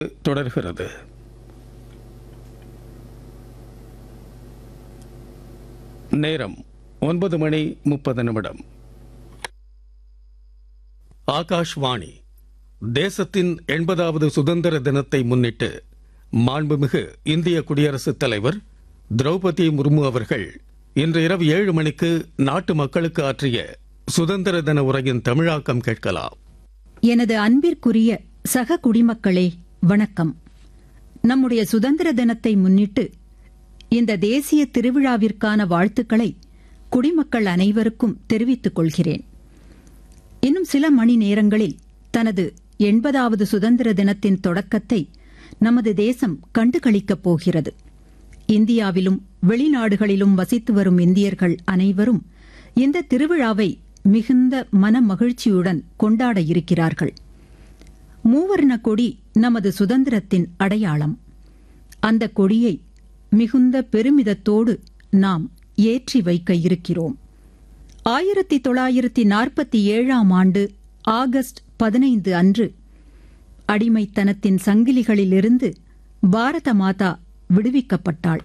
தொடர்கிறது நேரம் ஒன்பது மணி முப்பது நிமிடம் ஆகாஷ்வாணி தேசத்தின் எண்பதாவது சுதந்திர தினத்தை முன்னிட்டு மாண்புமிகு இந்திய குடியரசுத் தலைவர் திரௌபதி முர்மு அவர்கள் இன்று இரவு ஏழு மணிக்கு நாட்டு மக்களுக்கு ஆற்றிய சுதந்திர தின உரையின் தமிழாக்கம் கேட்கலாம் எனது அன்பிற்குரிய சக குடிமக்களே வணக்கம் நம்முடைய சுதந்திர தினத்தை முன்னிட்டு இந்த தேசிய திருவிழாவிற்கான வாழ்த்துக்களை குடிமக்கள் அனைவருக்கும் தெரிவித்துக் கொள்கிறேன் இன்னும் சில மணி நேரங்களில் தனது எண்பதாவது சுதந்திர தினத்தின் தொடக்கத்தை நமது தேசம் கண்டுகளிக்கப் போகிறது இந்தியாவிலும் வெளிநாடுகளிலும் வசித்து வரும் இந்தியர்கள் அனைவரும் இந்த திருவிழாவை மிகுந்த மன மகிழ்ச்சியுடன் கொண்டாட இருக்கிறார்கள் மூவர்ண கொடி நமது சுதந்திரத்தின் அடையாளம் அந்த கொடியை மிகுந்த பெருமிதத்தோடு நாம் ஏற்றி வைக்க இருக்கிறோம் ஆயிரத்தி தொள்ளாயிரத்தி நாற்பத்தி ஏழாம் ஆண்டு ஆகஸ்ட் பதினைந்து அன்று அடிமைத்தனத்தின் சங்கிலிகளிலிருந்து பாரத மாதா விடுவிக்கப்பட்டாள்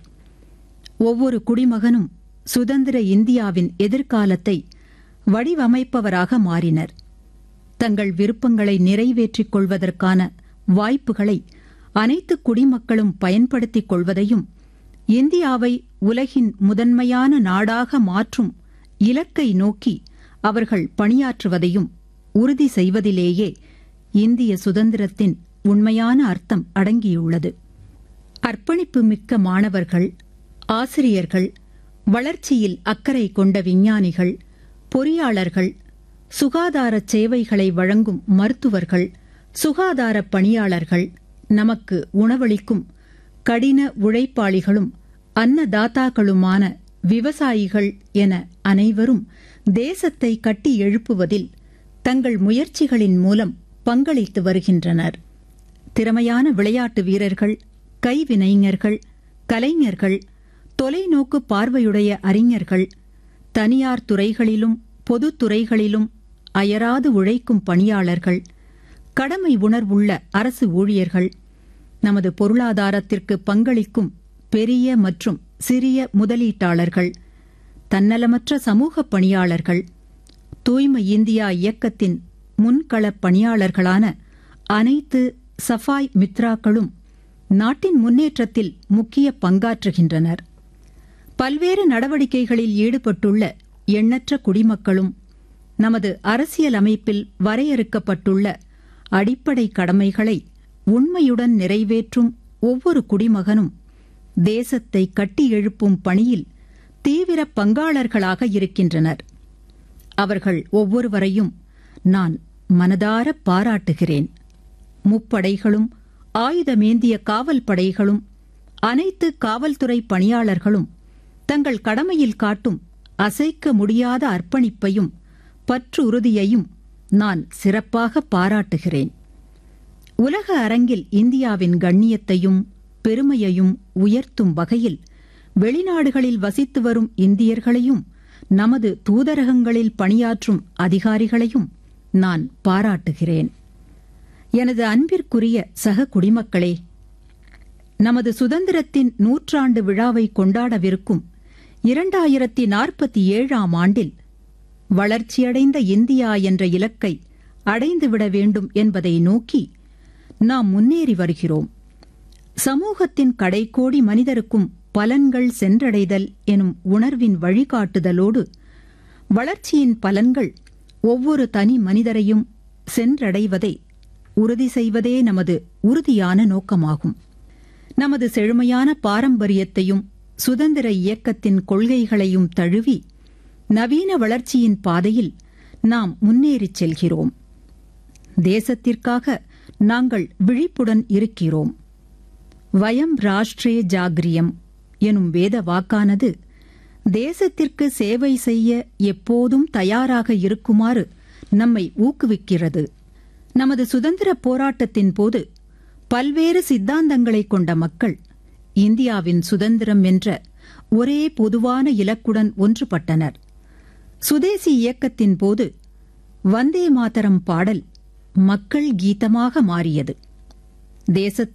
ஒவ்வொரு குடிமகனும் சுதந்திர இந்தியாவின் எதிர்காலத்தை வடிவமைப்பவராக மாறினர் தங்கள் விருப்பங்களை நிறைவேற்றிக் கொள்வதற்கான வாய்ப்புகளை அனைத்து குடிமக்களும் பயன்படுத்திக் கொள்வதையும் இந்தியாவை உலகின் முதன்மையான நாடாக மாற்றும் இலக்கை நோக்கி அவர்கள் பணியாற்றுவதையும் உறுதி செய்வதிலேயே இந்திய சுதந்திரத்தின் உண்மையான அர்த்தம் அடங்கியுள்ளது அர்ப்பணிப்பு மிக்க மாணவர்கள் ஆசிரியர்கள் வளர்ச்சியில் அக்கறை கொண்ட விஞ்ஞானிகள் பொறியாளர்கள் சுகாதார சேவைகளை வழங்கும் மருத்துவர்கள் சுகாதார பணியாளர்கள் நமக்கு உணவளிக்கும் கடின உழைப்பாளிகளும் அன்னதாத்தாக்களுமான விவசாயிகள் என அனைவரும் தேசத்தை கட்டி எழுப்புவதில் தங்கள் முயற்சிகளின் மூலம் பங்களித்து வருகின்றனர் திறமையான விளையாட்டு வீரர்கள் கைவினைஞர்கள் கலைஞர்கள் தொலைநோக்கு பார்வையுடைய அறிஞர்கள் தனியார் துறைகளிலும் பொதுத் துறைகளிலும் அயராது உழைக்கும் பணியாளர்கள் கடமை உணர்வுள்ள அரசு ஊழியர்கள் நமது பொருளாதாரத்திற்கு பங்களிக்கும் பெரிய மற்றும் சிறிய முதலீட்டாளர்கள் தன்னலமற்ற சமூக பணியாளர்கள் தூய்மை இந்தியா இயக்கத்தின் முன்களப் பணியாளர்களான அனைத்து சஃபாய் மித்ராக்களும் நாட்டின் முன்னேற்றத்தில் முக்கிய பங்காற்றுகின்றனர் பல்வேறு நடவடிக்கைகளில் ஈடுபட்டுள்ள எண்ணற்ற குடிமக்களும் நமது அரசியல் அமைப்பில் வரையறுக்கப்பட்டுள்ள அடிப்படை கடமைகளை உண்மையுடன் நிறைவேற்றும் ஒவ்வொரு குடிமகனும் தேசத்தை கட்டி எழுப்பும் பணியில் தீவிர பங்காளர்களாக இருக்கின்றனர் அவர்கள் ஒவ்வொருவரையும் நான் மனதார பாராட்டுகிறேன் முப்படைகளும் ஆயுதமேந்திய காவல் படைகளும் அனைத்து காவல்துறை பணியாளர்களும் தங்கள் கடமையில் காட்டும் அசைக்க முடியாத அர்ப்பணிப்பையும் பற்று உறுதியையும் நான் சிறப்பாக பாராட்டுகிறேன் உலக அரங்கில் இந்தியாவின் கண்ணியத்தையும் பெருமையையும் உயர்த்தும் வகையில் வெளிநாடுகளில் வசித்து வரும் இந்தியர்களையும் நமது தூதரகங்களில் பணியாற்றும் அதிகாரிகளையும் நான் பாராட்டுகிறேன் எனது அன்பிற்குரிய சக குடிமக்களே நமது சுதந்திரத்தின் நூற்றாண்டு விழாவை கொண்டாடவிருக்கும் இரண்டாயிரத்தி நாற்பத்தி ஏழாம் ஆண்டில் வளர்ச்சியடைந்த இந்தியா என்ற இலக்கை அடைந்துவிட வேண்டும் என்பதை நோக்கி நாம் முன்னேறி வருகிறோம் சமூகத்தின் கடைக்கோடி மனிதருக்கும் பலன்கள் சென்றடைதல் எனும் உணர்வின் வழிகாட்டுதலோடு வளர்ச்சியின் பலன்கள் ஒவ்வொரு தனி மனிதரையும் சென்றடைவதை உறுதி செய்வதே நமது உறுதியான நோக்கமாகும் நமது செழுமையான பாரம்பரியத்தையும் சுதந்திர இயக்கத்தின் கொள்கைகளையும் தழுவி நவீன வளர்ச்சியின் பாதையில் நாம் முன்னேறிச் செல்கிறோம் தேசத்திற்காக நாங்கள் விழிப்புடன் இருக்கிறோம் வயம் ராஷ்டிரே ஜாகிரியம் எனும் வேத வாக்கானது தேசத்திற்கு சேவை செய்ய எப்போதும் தயாராக இருக்குமாறு நம்மை ஊக்குவிக்கிறது நமது சுதந்திர போராட்டத்தின் போது பல்வேறு சித்தாந்தங்களை கொண்ட மக்கள் இந்தியாவின் சுதந்திரம் என்ற ஒரே பொதுவான இலக்குடன் ஒன்றுபட்டனர் சுதேசி இயக்கத்தின் போது வந்தே மாதரம் பாடல் மக்கள் கீதமாக மாறியது தேச